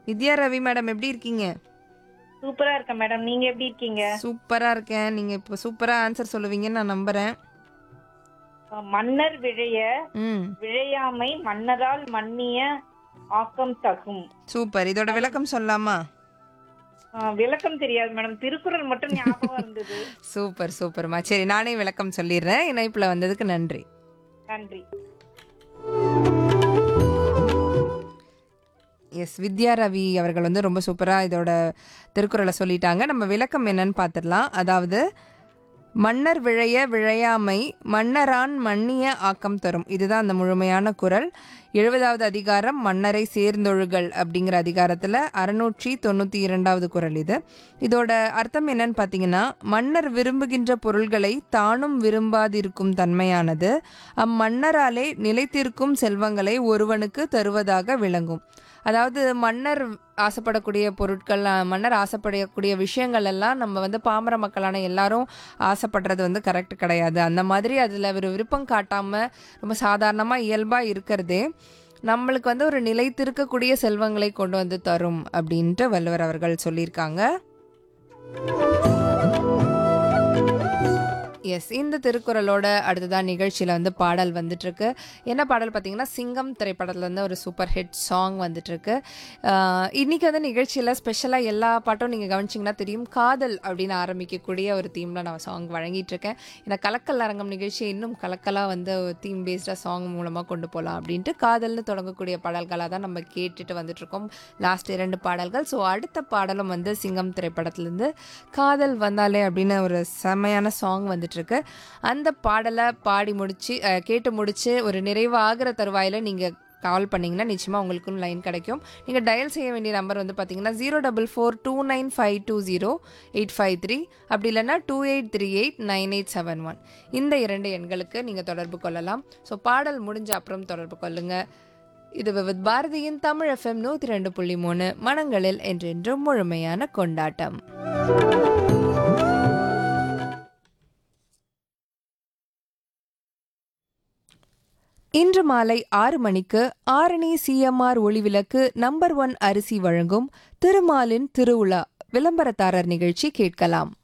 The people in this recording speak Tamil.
வித்யா ரவி மேடம் எப்படி இருக்கீங்க சூப்பரா இருக்கேன் மேடம் நீங்க எப்படி இருக்கீங்க சூப்பரா இருக்கேன் நீங்க இப்போ சூப்பரா ஆன்சர் சொல்லுவீங்கன்னு நான் நம்புறேன் அஹ் மன்னர் விழைய ம் விழையாமை மன்னரால் மன்னிய ஆக்கம் தகும் சூப்பர் இதோட விளக்கம் சொல்லலாமா அஹ் விளக்கம் தெரியாது மேடம் திருக்குறள் மட்டும் ஞாபகம் இருந்தது சூப்பர் சூப்பர்மா சரி நானே விளக்கம் சொல்லிடுறேன் இணைப்புல வந்ததுக்கு நன்றி நன்றி எஸ் வித்யா ரவி அவர்கள் வந்து ரொம்ப சூப்பராக இதோட திருக்குறளை சொல்லிட்டாங்க நம்ம விளக்கம் என்னன்னு பார்த்துடலாம் அதாவது மன்னர் விழைய விழையாமை மன்னரான் மன்னிய ஆக்கம் தரும் இதுதான் அந்த முழுமையான குறள் எழுபதாவது அதிகாரம் மன்னரை சேர்ந்தொழுகள் அப்படிங்கிற அதிகாரத்தில் அறுநூற்றி தொண்ணூற்றி இரண்டாவது குறள் இது இதோட அர்த்தம் என்னன்னு பார்த்தீங்கன்னா மன்னர் விரும்புகின்ற பொருள்களை தானும் விரும்பாதிருக்கும் தன்மையானது அம்மன்னராலே நிலைத்திருக்கும் செல்வங்களை ஒருவனுக்கு தருவதாக விளங்கும் அதாவது மன்னர் ஆசைப்படக்கூடிய பொருட்கள் அஹ், மன்னர் ஆசைப்படக்கூடிய விஷயங்கள் எல்லாம் நம்ம வந்து பாமர மக்களான எல்லாரும் ஆசைப்படுறது வந்து கரெக்ட் கிடையாது அந்த மாதிரி அதில் ஒரு விருப்பம் காட்டாமல் ரொம்ப சாதாரணமாக இயல்பாக இருக்கிறதே நம்மளுக்கு வந்து ஒரு நிலைத்திருக்கக்கூடிய செல்வங்களை கொண்டு வந்து தரும் அப்படின்ட்டு வள்ளுவர் அவர்கள் சொல்லியிருக்காங்க எஸ் இந்த திருக்குறளோட அடுத்ததான் நிகழ்ச்சியில் வந்து பாடல் வந்துட்டுருக்கு என்ன பாடல் பார்த்தீங்கன்னா சிங்கம் திரைப்படத்துல இருந்து ஒரு சூப்பர் ஹிட் சாங் வந்துட்டுருக்கு இன்றைக்கி வந்து நிகழ்ச்சியில் ஸ்பெஷலாக எல்லா பாட்டும் நீங்கள் கவனிச்சிங்கன்னா தெரியும் காதல் அப்படின்னு ஆரம்பிக்கக்கூடிய ஒரு தீமில் நான் சாங் வழங்கிட்டு இருக்கேன் ஏன்னா கலக்கல் அரங்கம் நிகழ்ச்சியை இன்னும் கலக்கலாக வந்து தீம் பேஸ்டாக சாங் மூலமாக கொண்டு போகலாம் அப்படின்ட்டு காதல்னு தொடங்கக்கூடிய பாடல்களாக தான் நம்ம கேட்டுட்டு வந்துட்டுருக்கோம் லாஸ்ட் இரண்டு பாடல்கள் ஸோ அடுத்த பாடலும் வந்து சிங்கம் திரைப்படத்துலேருந்து காதல் வந்தாலே அப்படின்னு ஒரு செமையான சாங் வந்துட்டுருக்கு அந்த பாடலை பாடி முடிச்சு அஹ், கேட்டு முடிச்சு ஒரு நிறைவு ஆகிற தருவாயில் நீங்கள் கால் பண்ணிங்கன்னா நிச்சயமாக உங்களுக்கும் லைன் கிடைக்கும் நீங்கள் டயல் செய்ய வேண்டிய நம்பர் வந்து பார்த்தீங்கன்னா zero double four two nine five two zero eight five three அப்படி இல்லைன்னா two eight three eight nine eight seven one இந்த இரண்டு எண்களுக்கு நீங்கள் தொடர்பு கொள்ளலாம் ஸோ பாடல் முடிஞ்ச அப்புறம் தொடர்பு கொள்ளுங்கள் இது வித் பாரதியின் தமிழ் எஃப்எம் நூற்றி ரெண்டு புள்ளி மூணு மனங்களில் என்றென்றும் முழுமையான கொண்டாட்டம் இன்று மாலை ஆறு மணிக்கு Arani CMR Olivilakku number one அரிசி வழங்கும் திருமாலின் திருவிழா விளம்பரதாரர் நிகழ்ச்சி கேட்கலாம்